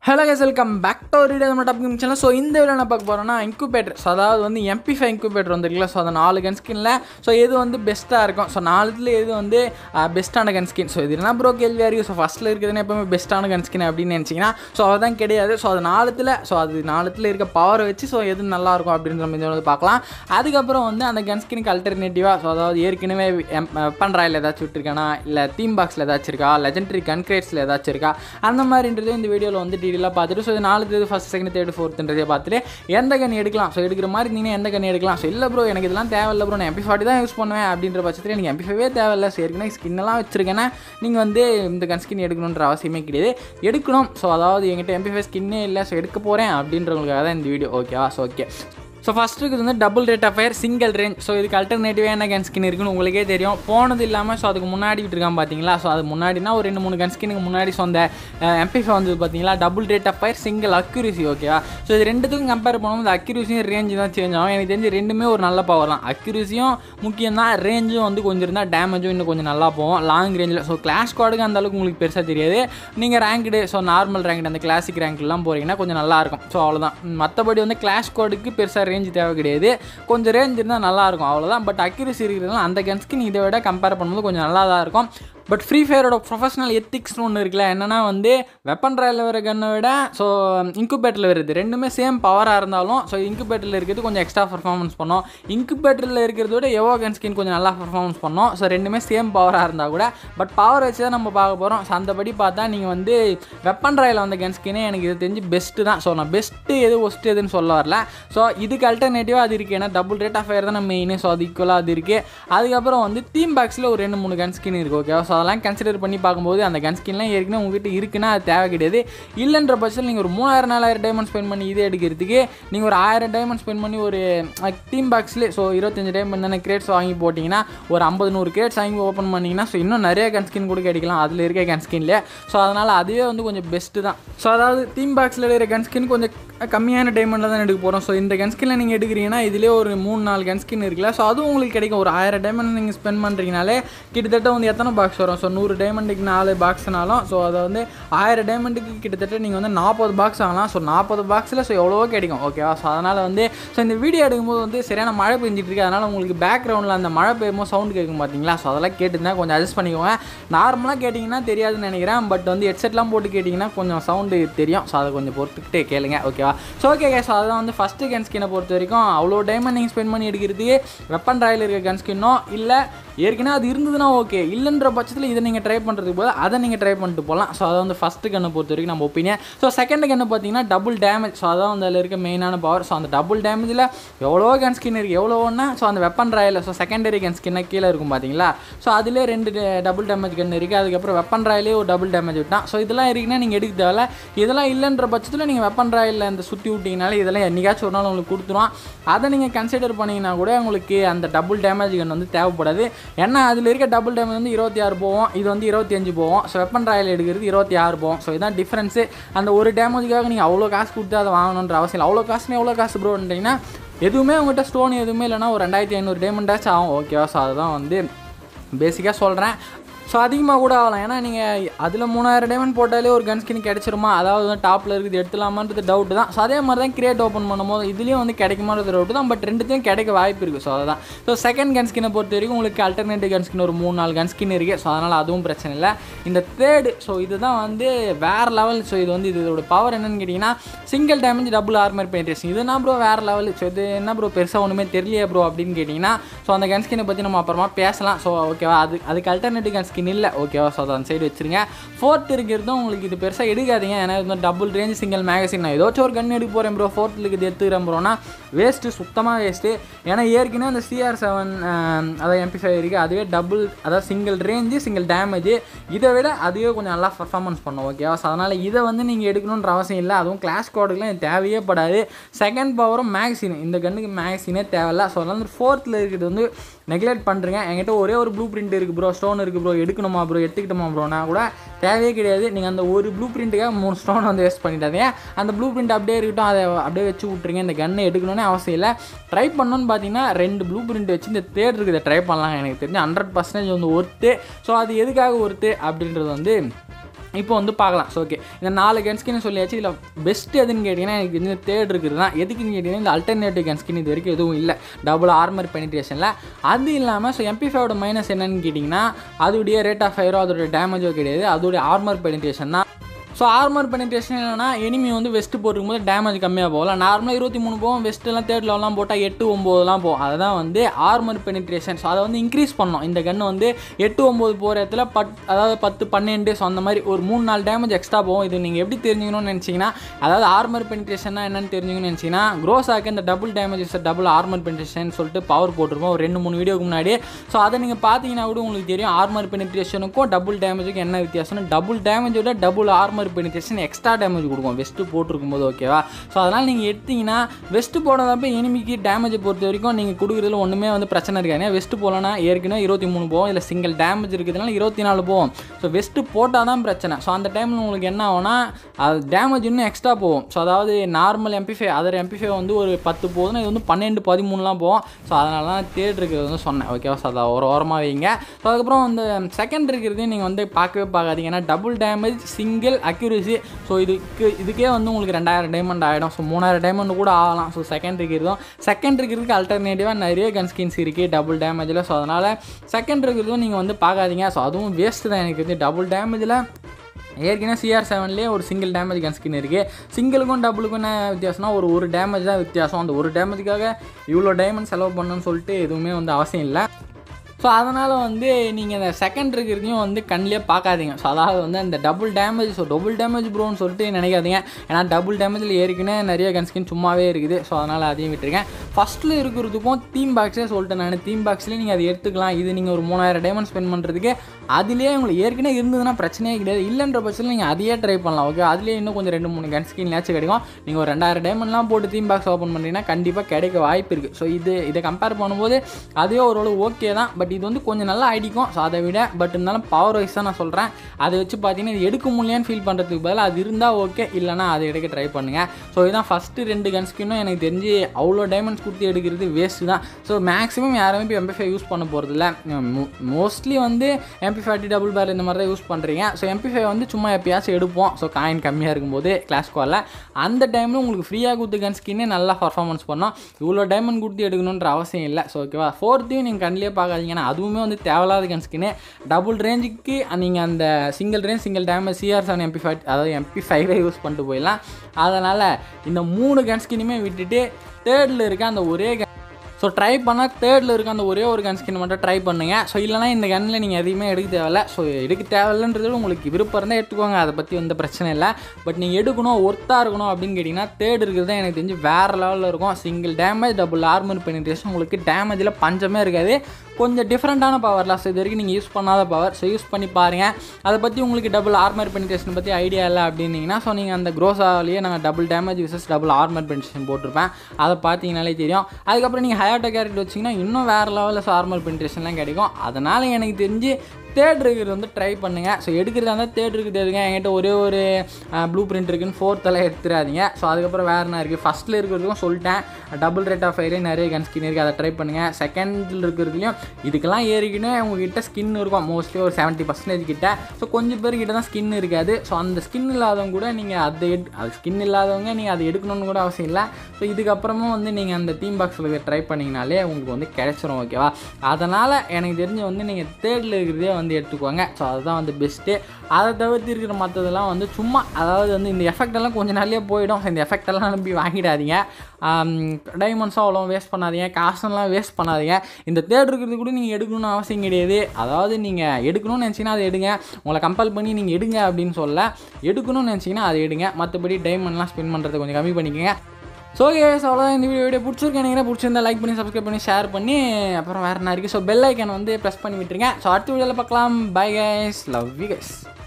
hello guys welcome back to ஒரு நம்ம topic channel so இந்த வீடியோ என்ன பார்க்க போகிறோம்னா இன்குபேட்டர் ஸோ அதாவது வந்து எம்பி ஃபைவ் இன்குபேட்டர் வந்துருக்குல்ல ஸோ அந்த நாலு கன் ஸ்கின்ல ஸோ எது வந்து பெஸ்ட்டாக இருக்கும் ஸோ நாலுத்துல எது வந்து பெஸ்ட்டான கன் ஸ்கின் ஸோ இது என்ன ப்ரோ கேள்வியாக இருக்குது ஸோ ஃபஸ்ட்டில் இருக்கிறதுனா எப்பவுமே பெஸ்ட்டான கன் ஸ்கின் அப்படின்னு நினச்சிங்கன்னா ஸோ அதுதான் கிடையாது ஸோ அது நாலுத்தில் ஸோ அது நாலுத்தில் இருக்க பவரை வச்சு ஸோ எது நல்லாயிருக்கும் அப்படின்ற மாதிரி வந்து பார்க்கலாம் அதுக்கப்புறம் வந்து அந்த கன் ஸ்கினுக்கு அல்டர்னேட்டிவாக ஸோ அதாவது ஏற்கனவே வெப்பன் ராயில் ஏதாச்சும் விட்டுருக்கானா இல்லை தீம் பாக்ஸில் ஏதாச்சும் இருக்கா லெஜெண்டரி கன் கிரேட்ஸில் ஏதாச்சும் இருக்கா அந்த மாதிரின்றது இந்த வீடியோவில் வந்து டீட்டெயிலாக பார்த்துட்டு ஸோ இது நாலு தேதி ஃபஸ்ட் செகண்ட் தேர்ட் ஃபோர்த்துன்றதே பார்த்துட்டு எந்த கன் எடுக்கலாம் ஸோ எடுக்கிற மாதிரி இருந்தீங்கன்னா எந்த கன் எடுக்கலாம் ஸோ இல்லை ப்ரோ எனக்கு இதெல்லாம் தேவையில்ல ப்ரோ நான் எம்பி ஃபார்ட்டி தான் யூஸ் பண்ணுவேன் அப்படின்ற பட்சத்தில் எனக்கு எம்பி ஃபைவே தேவையில்ல ஸோ ஏற்கனவே ஸ்கின்னெல்லாம் வச்சிருக்கேன்னா நீங்கள் வந்து இந்த கன் ஸ்கின் எடுக்கணுன்ற அவசியமே கிடையாது எடுக்கணும் ஸோ அதாவது எங்கிட்ட எம்பி ஃபைவ் ஸ்கின்னே இல்லை ஸோ எடுக்க போகிறேன் அப்படின்றவங்களுக்காக தான் இந்த வீடியோ ஓகேவா ஸோ ஓகே ஸோ ஃபஸ்ட்டு இருக்குது வந்து double rate of fire single range so இதுக்கு அல்டர்னேட்டிவாக என்ன கன் ஸ்கின் இருக்குன்னு உங்களுக்கே தெரியும் போனது இல்லாமல் ஸோ அதுக்கு முன்னாடி விட்டுருக்கான் பார்த்தீங்களா ஸோ அது முன்னாடினா ஒரு ரெண்டு மூணு கன் ஸ்கினுக்கு முன்னாடி ஸோ அந்த எம்பிஃபை வந்தது பார்த்தீங்களா double rate of fire single accuracy ஓகேவா ஸோ இது ரெண்டுத்துக்கும் கம்பேர் பண்ணும்போது அக்யூரிசியும் ரேஞ்சு தான் சேஞ்ச் ஆகும் எனக்கு தெரிஞ்சு ரெண்டுமே ஒரு நல்ல பவர் தான் அக்யூரிசியும் முக்கியம் தான் ரேஞ்சும் வந்து கொஞ்சம் இருந்தால் டேமேஜும் இன்னும் கொஞ்சம் நல்லா போகும் லாங் ரேஞ்சில் ஸோ கிளாஸ் ஸ்குவாடுக்கு அந்த அளவுக்கு உங்களுக்கு பெருசாக தெரியாது நீங்கள் ரேங்க்டு ஸோ நார்மல் ரேங்க்டு அந்த கிளாசிக் ரேங்க்லாம் போகிறீங்கன்னா கொஞ்சம் நல்லா இருக்கும் ஸோ அவ்வளோதான் மற்றபடி வந்து கிளாஸ் ஸ்குவாடுக்கு பெருசாக ரேஞ்சு தேவை கிடையாது கொஞ்சம் ரேஞ்ச் இருந்தால் நல்லாயிருக்கும் அவ்வளோதான் பட் அக்யூரசி இருக்கிறதுனால அந்த கன்ஸ்கின் இதை விட கம்பேர் பண்ணும்போது கொஞ்சம் நல்லா தான் இருக்கும் பட் ஃப்ரீ ஃபயரோட ப்ரொஃபஷனல் எத்திக்ஸ்னு ஒன்று இருக்குல்ல என்னென்னா வந்து வெப்பன் ராயில் வர கன்னை விட ஸோ இன்குபேட்டரில் வருது ரெண்டுமே சேம் பவராக இருந்தாலும் ஸோ இன்குபேட்டரில் இருக்கிறது கொஞ்சம் எக்ஸ்ட்ரா பர்ஃபார்மன்ஸ் பண்ணோம் இன்குபேட்டரில் இருக்கிறத விட எவோ கன் ஸ்கின் கொஞ்சம் நல்லா பர்ஃபார்மன்ஸ் பண்ணோம் ஸோ ரெண்டுமே சேம் பவராக இருந்தால் கூட பட் பவர் வச்சு தான் நம்ம பார்க்க போகிறோம் ஸோ அந்தபடி பார்த்தா நீங்கள் வந்து வெப்பன் ராயில் வந்த கன் ஸ்கினே எனக்கு இது தெரிஞ்சு பெஸ்ட்டு தான் ஸோ நான் பெஸ்ட்டு எது ஒஸ்ட்டு எதுன்னு சொல்ல வரல ஸோ இதுக்கு அல்டர்னேட்டிவாக அது இருக்குது ஏன்னா டபுள் ரேட் ஆஃப் ஃபயர் தான் மெயின் ஸோ அது ஈக்குவலாக அது இருக்குது அதுக்கப்புறம் வந்து தீம் பாக்ஸில் ஒரு ரெண்டு மூணு கன் ஸ்கின் இருக்குது ஓகேவா ஸோ அதெல்லாம் கன்சிடர் பண்ணி பார்க்கும்போது அந்த கன் ஸ்கின்லாம் ஏற்கனவே உங்ககிட்ட இருக்குன்னா அது தேவை கிடையாது இல்லைன்ற பட்சத்தில் நீங்கள் ஒரு மூணாயிரம் நாலாயிரம் டைமண்ட் ஸ்பெண்ட் பண்ணி இது எடுக்கிறதுக்கு நீங்கள் ஒரு ஆயிரம் டைமண்ட் ஸ்பெண்ட் பண்ணி ஒரு தீம் பாக்ஸ்லேயே ஸோ இருபத்தஞ்சு டைமண்ட் தானே கிரேட்ஸ் வாங்கி போட்டிங்கன்னா ஒரு ஐம்பது நூறு கிரேட்ஸ் வாங்கி ஓப்பன் பண்ணிங்கன்னா ஸோ இன்னும் நிறைய கன் ஸ்கின் கூட கிடைக்கலாம் அதில் இருக்க கன் ஸ்கின்லேயே ஸோ அதனால் அதுவே வந்து கொஞ்சம் பெஸ்ட்டு தான் ஸோ அதாவது தீம் பாக்ஸில் இருக்கிற கன் ஸ்கின் கொஞ்சம் கம்மியான டைமண்டில் தான் எடுக்க போகிறோம் ஸோ இந்த கன் ஸ்கின்ல நீங்கள் எடுக்கிறீங்கன்னா இதிலே ஒரு மூணு நாலு கன் ஸ்கின் இருக்குல்ல ஸோ அதுவும் உங்களுக்கு கிடைக்கும் ஒரு ஆயிரம் டைமண்ட் நீங்கள் ஸ்பெண்ட் பண்ணுறீங்கனாலே கிட்டத்தட்ட வந்து எத்தனை பாக்ஸ் வரும் ஸோ நூறு டைமண்டுக்கு நாலு பாக்ஸ்னாலும் ஸோ அதை வந்து ஆயிரம் டைமண்டுக்கு கிட்டத்தட்ட நீங்கள் வந்து நாற்பது பாக்ஸ் ஆகலாம் ஸோ நாற்பது பாக்ஸில் ஸோ எவ்வளவோ கிடைக்கும் ஓகேவா ஸோ அதனால் வந்து ஸோ இந்த வீடியோ எடுக்கும்போது வந்து சரியான மழை பெஞ்சிட்டு இருக்கு அதனால் உங்களுக்கு பேக்ரவுண்டில் அந்த மழை பெய்யும்போது சவுண்ட் கேட்கும் பார்த்தீங்களா ஸோ அதெல்லாம் கேட்டுருந்தா கொஞ்சம் அட்ஜஸ்ட் பண்ணிக்கோங்க நார்மலாக கேட்டிங்கன்னா தெரியாதுன்னு நினைக்கிறேன் பட் வந்து ஹெட்செட்லாம் போட்டு கேட்டிங்கன்னா கொஞ்சம் சவுண்டு தெரியும் ஸோ அதை கொஞ்சம் பொறுத்துக்கிட்டே கேளுங்க ஓகேவா ஸோ ஓகே ஸோ அதுதான் வந்து ஃபஸ்ட்டு கன் ஸ்கினை பொறுத்த வரைக்கும் அவ்வளோ டைமண்ட் நீங்கள் ஸ்பெண்ட் பண்ணி எடுக்கிறதுக்கு வெப்பன் ராயில் இருக்க கன் ஸ்கின்னோ இல்லை ஏற்கனவே அது இருந்ததுன்னா ஓகே இல்லைன்ற பட்சத்தில் இதை நீங்கள் ட்ரை பண்ணுறதுக்கு போது அதை நீங்கள் ட்ரை பண்ணிட்டு போகலாம் ஸோ அதை வந்து ஃபஸ்ட்டு கண்ணை பொறுத்த வரைக்கும் நம்ம ஒப்பீனியன் ஸோ செகண்ட் கண்ணு பார்த்தீங்கன்னா டபுள் டேமேஜ் ஸோ அதான் வந்து அதில் இருக்க மெயினான பவர் ஸோ அந்த டபுள் டேமேஜில் எவ்வளோ கன் ஸ்கின் இருக்குது எவ்வளோன்னா ஸோ அந்த weapon royale so secondary gun ஸ்கின்னை கீழே இருக்கும் பார்த்தீங்களா ஸோ அதிலே ரெண்டு டபுள் டேமேஜ் கன் இருக்குது அதுக்கப்புறம் வெப்பன் ராயிலே ஒரு டபுள் டேமேஜ் விட்டான் ஸோ இதெல்லாம் இருக்குன்னா நீங்கள் எடுக்க தேவையில்ல இதெல்லாம் இல்லைன்ற பட்சத்தில் நீங்கள் வெப்பன் ராயில் அந்த சுற்றி விட்டிங்கனாலே இதெல்லாம் என்னைக்காச்சும் ஒரு நாள் உங்களுக்கு கொடுத்துருவான் அதை நீங்கள் கன்சிடர் பண்ணிங்கன்னா கூட உங்களுக்கு அந்த டபுள் டேமேஜ் கன் வந்து தேவைப்படாது ஏன்னா அதில் இருக்க டபுள் டேமேஜ் வந்து இருபத்தி ஆறு போவோம் இது வந்து இருபத்தி அஞ்சு போவோம் ஸோ வெப்பன் ராயல் எடுக்கிறது இருபத்தி ஆறு போவோம் ஸோ இதான் டிஃப்ரென்ஸு அந்த ஒரு டேமேஜுக்காக நீங்கள் அவ்வளோ காசு கொடுத்து அதை வாங்கணுன்ற அவசியம் இல்லை அவ்வளோ காசுன்னு எவ்வளோ காசு ப்ரோன்றீங்கன்னா எதுவுமே உங்கள்கிட்ட ஸ்டோன் எதுவுமே இல்லைனா ஒரு ரெண்டாயிரத்தி ஐநூறு டைமண்டாச்சும் ஆகும் ஓகேவா ஸோ அதுதான் வந்து பேசிக்காக சொல்கிறேன் ஸோ அதிகமாக கூட ஆகலாம் ஏன்னா நீங்கள் அதில் மூணாயிரம் டைமண்ட் போட்டாலே ஒரு கன் ஸ்கின் கிடச்சிருமா அதாவது வந்து டாப்பில் இருக்குது எடுத்துலாமான்றது டவுட் தான் ஸோ அதே மாதிரி தான் கிரியேட் ஓப்பன் பண்ணும்போது இதுலேயும் வந்து கிடைக்குமான்றது டவுட் தான் பட் ரெண்டுத்தையும் கிடைக்க வாய்ப்பு இருக்குது ஸோ அதுதான் ஸோ செகண்ட் கன் ஸ்கினை பொறுத்த வரைக்கும் உங்களுக்கு அல்டர்னேட்டிவ் கன் ஸ்கின் ஒரு மூணு நாலு கன் ஸ்கின் இருக்குது ஸோ அதனால் அதுவும் பிரச்சனை இல்லை இந்த தேர்டு ஸோ இதுதான் வந்து வேறு லெவல் ஸோ இது வந்து இதோட பவர் என்னன்னு கேட்டிங்கன்னா single damage double armour penetration இதுனா ப்ரோ வேறு லெவல் ஸோ இது என்ன ப்ரோ பெருசாக ஒன்றுமே தெரியலையே ப்ரோ அப்படின்னு கேட்டிங்கன்னா ஸோ அந்த கன் ஸ்கினை பற்றி நம்ம அப்புறமா பேசலாம் ஸோ ஓகேவா அது அதுக்கு அல்டர்னேட்டிவ் கன் ஸ்கின் இல்லை ஓகேவா ஸோ அதை அந்த சைடு வச்சுருங்க ஃபோர்த் இருக்கிறதும் உங்களுக்கு இது பெருசாக எடுக்காதீங்க ஏன்னா இது டபுள் ரேஞ்ச் சிங்கிள் மேகசின் நான் ஏதாச்சும் ஒரு கன் எடுக்க போகிறேன் ப்ரோ ஃபோர்த்தில் இது எடுத்துக்கிறேன் ப்ரோனா வேஸ்ட்டு சுத்தமாக வேஸ்ட்டு ஏன்னா ஏற்கனவே அந்த சிஆர் செவன் அதாவது எம்பி ஃபைவ் இருக்குது அதுவே டபுள் அதாவது சிங்கிள் ரேஞ்சு சிங்கிள் டேமேஜ் இதை விட அதுவே கொஞ்சம் நல்லா பர்ஃபார்மன்ஸ் பண்ணும் ஓகேவா ஸோ அதனால் இதை வந்து நீங்கள் எடுக்கணுன்ற அவசியம் இல்லை அதுவும் கிளாஸ் கோடுக்குலாம் இது தேவையே படாது செகண்ட் பவரும் மேக்சின் இந்த கன்னுக்கு மேக்சினே தேவையில்ல ஸோ அதனால் ஃபோர்த்தில் இருக்கிறது வந்து நெக்லெக்ட் பண்ணுறேங்க என்கிட்ட ஒரே ஒரு ப்ளூ பிரிண்ட் இருக்குது ப்ரோ ஸ்டோன் இருக்குது ப்ரோ எடுக்கணுமா ப்ரோ எடுத்துக்கிட்டோமா ப்ரோனா கூட தேவையே கிடையாது நீங்கள் அந்த ஒரு ப்ளூ பிரிண்ட்டுக்காக மூணு ஸ்டோன் வந்து வேஸ்ட் பண்ணிட்டாதீங்க அந்த ப்ளூ பிரிண்ட் அப்படியே இருக்கட்டும் அதை அப்படியே வச்சு விட்ருங்க இந்த கன்னை எடுக்கணும்னு அவசியம் இல்லை ட்ரை பண்ணணும்னு பார்த்தீங்கன்னா ரெண்டு ப்ளூ பிரிண்ட் வச்சு இந்த தேர்ட் இருக்குது ட்ரை பண்ணலாம் எனக்கு தெரிஞ்சு ஹண்ட்ரட் பர்சன்டேஜ் வந்து ஒர்த்து ஸோ அது எதுக்காக ஒர்த்து அப்படின்றது வந்து இப்போ வந்து பார்க்கலாம் ஸோ ஓகே இந்த நாலு கன்ஸ்கின் சொல்லியாச்சு இதில் பெஸ்ட் எதுன்னு கேட்டிங்கன்னா எனக்கு இந்த தேர்ட் இருக்குது தான் எதுக்குன்னு கேட்டிங்கன்னா இந்த அல்டர்னேட்டிவ் கன்ஸ்கின் இது வரைக்கும் எதுவும் இல்லை டபுள் ஆர்மர் பெனிட்ரேஷனில் அது இல்லாமல் ஸோ எம்பி ஃபைவோட மைனஸ் என்னன்னு கேட்டிங்கன்னா அதோடைய ரேட் ஆஃப் ஃபயரோ அதோட டேமேஜோ கிடையாது அதோடைய ஆர்மர் பெனிட்ரேஷன் தான் ஸோ ஆர்மர் பெனிட்ரேஷன் என்னன்னா எனிமி வந்து வெஸ்ட் போட்டுருக்கும்போது டேமேஜ் கம்மியாக போகலாம் நார்மலாக இருபத்தி மூணு போகும் வெஸ்ட்லாம் தேர்ட் லெவலாம் போட்டால் எட்டு ஒம்போதுலாம் போகும் அதுதான் வந்து ஆர்மர் பெனிட்ரேஷன் ஸோ அதை வந்து இன்க்ரீஸ் பண்ணோம் இந்த கன்று வந்து எட்டு ஒம்பது போகிற இடத்துல பட் அதாவது பத்து பன்னெண்டு ஸோ அந்த மாதிரி ஒரு மூணு நாலு டேமேஜ் எக்ஸ்ட்ரா போகும் இது நீங்கள் எப்படி தெரிஞ்சுக்கணும்னு நினச்சிங்கன்னா அதாவது ஆர்மர் பெனிட்ரேஷன்னா என்னன்னு தெரிஞ்சுக்கணும்னு நினச்சிங்கன்னா க்ரோஸாக்கு இந்த double damage double armour penetration சொல்லிட்டு பவர் போட்டிருப்போம் ஒரு ரெண்டு மூணு வீடியோக்கு முன்னாடி ஸோ அதை நீங்கள் பார்த்தீங்கன்னா கூட உங்களுக்கு தெரியும் ஆர்மர் பெனிட்ரேஷனுக்கும் டபுள் டேமேஜுக்கும் என்ன வித்தியாசம்னு டபுள் டேமேஜோட double armour penetration extra damage கொடுக்கும் வெஸ்ட்டு போட்டிருக்கும் போது ஓகேவா ஸோ அதனால் நீங்கள் எடுத்தீங்கன்னா வெஸ்ட்டு போடாதப்ப எனிமிக்கு டேமேஜ் பொறுத்த வரைக்கும் நீங்கள் கொடுக்குறதுல ஒன்றுமே வந்து பிரச்சனை இருக்காது ஏன்னா வெஸ்ட்டு போகலன்னா ஏற்கனவே இருபத்தி மூணு போகும் இல்லை சிங்கிள் டேமேஜ் இருக்கிறதுனால இருபத்தி நாலு போகும் ஸோ வெஸ்ட்டு போட்டால் தான் பிரச்சனை ஸோ அந்த டைமில் உங்களுக்கு என்ன ஆகும்னா அது டேமேஜ் இன்னும் எக்ஸ்ட்ரா போகும் ஸோ அதாவது நார்மல் எம்பிஃபை அதர் எம்பிஃபை வந்து ஒரு பத்து போகுதுன்னா இது வந்து பன்னெண்டு பதிமூணுலாம் போகும் ஸோ அதனால தான் தேர்ட் இருக்கிறது வந்து சொன்னேன் ஓகேவா ஸோ அதை ஒரு ஓரமாக வைங்க ஸோ அதுக்கப்புறம் அந்த செகண்ட் இருக்கிறதையும் நீங்கள் வந்து பார்க்கவே பார்க்காதீங்க ஏன்னா double damage single accuracy so இதுக்கு இதுக்கே வந்து உங்களுக்கு ரெண்டாயிரம் டைமண்ட் ஆகிடும் ஸோ மூணாயிரம் டைமண்ட் கூட ஆகலாம் ஸோ செகண்ட் இருக்கிறதும் செகண்ட் இருக்கிறதுக்கு அல்டர்னேட்டிவாக நிறைய கன் ஸ்கின்ஸ் இருக்குது டபுள் டேமேஜில் ஸோ அதனால் செகண்ட் இருக்கிறதும் நீங்கள் வந்து பார்க்காதீங்க ஸோ அதுவும் வேஸ்ட்டு தான் எனக்கு வந்து டபுள் டேமேஜில் ஏற்கனவே சிஆர் செவன்லேயே ஒரு சிங்கிள் டேமேஜ் கன் ஸ்கின் இருக்குது சிங்கிளுக்கும் டபுளுக்கும் என்ன வித்தியாசம்னா ஒரு ஒரு டேமேஜ் தான் வித்தியாசம் அந்த ஒரு டேமேஜுக்காக இவ்வளோ டைமண்ட் செலவு பண்ணணும்னு சொல்லிட்டு எதுவுமே வந்து அவசியம் இல்லை ஸோ அதனால் வந்து நீங்கள் இந்த செகண்ட் இருக்கிறதையும் வந்து கண்ணிலே பார்க்காதீங்க ஸோ அதாவது வந்து அந்த double damage so double damage ப்ரோன்னு சொல்லிட்டு நினைக்காதீங்க ஏன்னா டபுள் டேமேஜில் ஏற்கனவே நிறைய கன்ஸ்கின் சும்மாவே இருக்குது ஸோ அதனால் அதையும் விட்டுருக்கேன் ஃபஸ்ட்டில் இருக்கிறதுக்கும் தீம் பாக்ஸே சொல்லிட்டேன் நான் தீம் பாக்ஸ்லேயே நீங்கள் அதை எடுத்துக்கலாம் இது நீங்கள் ஒரு மூணாயிரம் டைமண்ட் ஸ்பெண்ட் பண்ணுறதுக்கு அதுலேயே உங்களுக்கு ஏற்கனவே இருந்ததுன்னா பிரச்சனையே கிடையாது இல்லைன்ற பட்சத்தில் நீங்கள் அதையே ட்ரை பண்ணலாம் ஓகே அதுலேயே இன்னும் கொஞ்சம் ரெண்டு மூணு கன்ஸ்கின்லாச்சும் கிடைக்கும் நீங்கள் ஒரு ரெண்டாயிரம் டைமண்ட்லாம் போட்டு தீம் பாக்ஸ் ஓப்பன் பண்ணுறீங்கன்னா கண்டிப்பாக கிடைக்க வாய்ப்பு இருக்குது ஸோ இது இதை கம்பேர் பண்ணும்போது அதுவே ஓரளவு ஓகே தான் பட் இது வந்து கொஞ்சம் நல்லா அடிக்கும் ஸோ அதை விட பட் இருந்தாலும் பவர் வைஸ் தான் நான் சொல்கிறேன் அதை வச்சு பார்த்தீங்கன்னா இது எடுக்க முடியலன்னு ஃபீல் பண்ணுறதுக்கு பதிலாக அது இருந்தால் ஓகே இல்லைனா அதை எடுக்க ட்ரை பண்ணுங்கள் ஸோ இதுதான் ஃபஸ்ட்டு ரெண்டு கன்ஸ்கின்னும் எனக்கு தெரிஞ்சு அவ்வளோ டைமண்ட்ஸ் கொடுத்து எடுக்கிறது வேஸ்ட்டு தான் ஸோ மேக்ஸிமம் யாருமே இப்போ எம்பி ஃபைவ் யூஸ் பண்ண போகிறதில்ல மோஸ்ட்லி வந்து எம்பி ஃபார்ட்டி டபுள் பேர் இந்த மாதிரி தான் யூஸ் பண்ணுறீங்க ஸோ எம்பி ஃபைவ் வந்து சும்மா எப்பயாச்சும் எடுப்போம் ஸோ காயின் கம்மியாக இருக்கும்போது கிளாஸ் கோலில் அந்த டைமில் உங்களுக்கு ஃப்ரீயாக கொடுத்து கன் ஸ்கின்னே நல்லா பர்ஃபார்மன்ஸ் பண்ணோம் இவ்வளோ டைமண்ட் கொடுத்து எடுக்கணுன்ற அவசியம் இல்லை ஸோ ஓகேவா ஃபோர்த்தையும் நீங்கள் கண்ணிலே பார்க்காதீங்கன்னா அதுவுமே வந்து தேவையில்லாத கன் ஸ்கின்னு டபுள் ரேஞ்சுக்கு நீங்கள் அந்த single range single damage CR seven MP five அதாவது எம்பி ஃபைவை யூஸ் பண்ணிட்டு போயிடலாம் அதனால் இந்த மூணு கன் ஸ்கின்னுமே விட்டுட்டு தேர்டில் இருக்க அந்த ஒரே gun ஸோ ட்ரை பண்ணால் தேர்டில் இருக்க அந்த ஒரே ஒரு கன் ஸ்கின் மட்டும் ட்ரை பண்ணுங்கள் ஸோ இல்லைனா இந்த கன்னில் நீங்கள் எதையுமே எடுக்க தேவையில்ல ஸோ எடுக்க தேவையில்லைன்றது விட உங்களுக்கு விருப்பம் இருந்தால் எடுத்துக்கோங்க அதை பற்றி எந்த பிரச்சனை இல்லை பட் நீங்கள் எடுக்கணும் ஒர்த்தாக இருக்கணும் அப்படின்னு கேட்டிங்கன்னா தேர்ட் இருக்கிறது தான் எனக்கு தெரிஞ்சு வேறு லெவலில் இருக்கும் single damage double armour penetration உங்களுக்கு டேமேஜில் பஞ்சமே இருக்காது கொஞ்சம் டிஃப்ரெண்ட்டான பவர் லாஸ் இது வரைக்கும் நீங்கள் யூஸ் பண்ணாத பவர் ஸோ யூஸ் பண்ணி பாருங்கள் அதை பற்றி உங்களுக்கு டபுள் ஆர்மர் பெனிட்ரேஷன் பற்றி ஐடியா இல்லை அப்படின்னீங்கன்னா ஸோ நீங்கள் அந்த க்ரோஸாலேயே நாங்கள் double damage versus double armour penetration போட்டிருப்பேன் அதை பார்த்தீங்கனாலே தெரியும் அதுக்கப்புறம் நீங்கள் ஹயாட்டோ கேரக்டர் வச்சிங்கன்னா இன்னும் வேறு லெவலில் ஆர்மர் பெனிட்ரேஷன்லாம் கிடைக்கும் அதனால் எனக்கு தெரிஞ்சு தேர்ட் இருக்கிறது வந்து ட்ரை பண்ணுங்கள் ஸோ எடுக்கிறதா இருந்தால் தேர்ட் இருக்குது எடுங்க என்கிட்ட ஒரே ஒரு ப்ளூ பிரிண்ட் இருக்குன்னு ஃபோர்த்தெல்லாம் எடுத்துடாதீங்க ஸோ அதுக்கப்புறம் வேறு என்ன இருக்குது ஃபஸ்ட்டில் இருக்கிறதுக்கும் சொல்லிட்டேன் டபுள் ரேட் ஆஃப் ஃபயரே நிறைய கன் ஸ்கின் இருக்குது அதை ட்ரை பண்ணுங்கள் செகண்டில் இருக்கிறதுலையும் இதுக்கெல்லாம் ஏறிக்கினே உங்ககிட்ட ஸ்கின் இருக்கும் மோஸ்ட்லி ஒரு செவன்ட்டி பர்சன்டேஜ் கிட்ட ஸோ கொஞ்சம் பேர் கிட்ட தான் ஸ்கின் இருக்காது ஸோ அந்த ஸ்கின் இல்லாதவங்க கூட நீங்கள் அதை எடு அது ஸ்கின் இல்லாதவங்க நீங்கள் அதை எடுக்கணும்னு கூட அவசியம் இல்லை ஸோ இதுக்கப்புறமும் வந்து நீங்கள் அந்த தீம் பாக்ஸில் ட்ரை பண்ணிங்கனாலே உங்களுக்கு வந்து கிடைச்சிரும் ஓகேவா அதனால் எனக்கு தெரிஞ்சு வந்து நீங்கள் தேர்டில் இருக்கிறதே வந்து எடுத்துக்கோங்க ஸோ அதுதான் வந்து பெஸ்ட்டு அதை தவிர்த்து இருக்கிற மற்றதெல்லாம் வந்து சும்மா அதாவது வந்து இந்த எஃபெக்ட் எல்லாம் கொஞ்சம் நாள்லயே போயிடும் ஸோ இந்த எஃபெக்ட் எல்லாம் நம்பி வாங்கிடாதீங்க டைமண்ட்ஸும் அவ்வளோ வேஸ்ட் பண்ணாதீங்க காசெல்லாம் வேஸ்ட் பண்ணாதீங்க இந்த தேர்ட் இருக்கிறது கூட நீங்கள் எடுக்கணும்னு அவசியம் கிடையாது அதாவது நீங்கள் எடுக்கணும்னு நினச்சிங்கன்னா அதை எடுங்க உங்களை கம்பல் பண்ணி நீங்கள் எடுங்க அப்படின்னு சொல்ல எடுக்கணும்னு நினச்சிங்கன்னா அதை எடுங்க மற்றபடி டைமண்ட்லாம் ஸ்பெண்ட் பண்ணுறதை கொஞ்சம் கம்மி பண்ணிக்கோங்க ஸோ கேஸ் அவ்வளோதான் இந்த வீடியோ வீடியோ பிடிச்சிருக்கு நினைக்கிறேன் பிடிச்சிருந்தா லைக் பண்ணி சப்ஸ்கிரைப் பண்ணி ஷேர் பண்ணி அப்புறம் வேறு என்ன இருக்குது ஸோ பெல் ஐக்கன் வந்து ப்ரெஸ் பண்ணி விட்டுருங்க ஸோ அடுத்த வீடியோவில் பார்க்கலாம் bye guys love you guys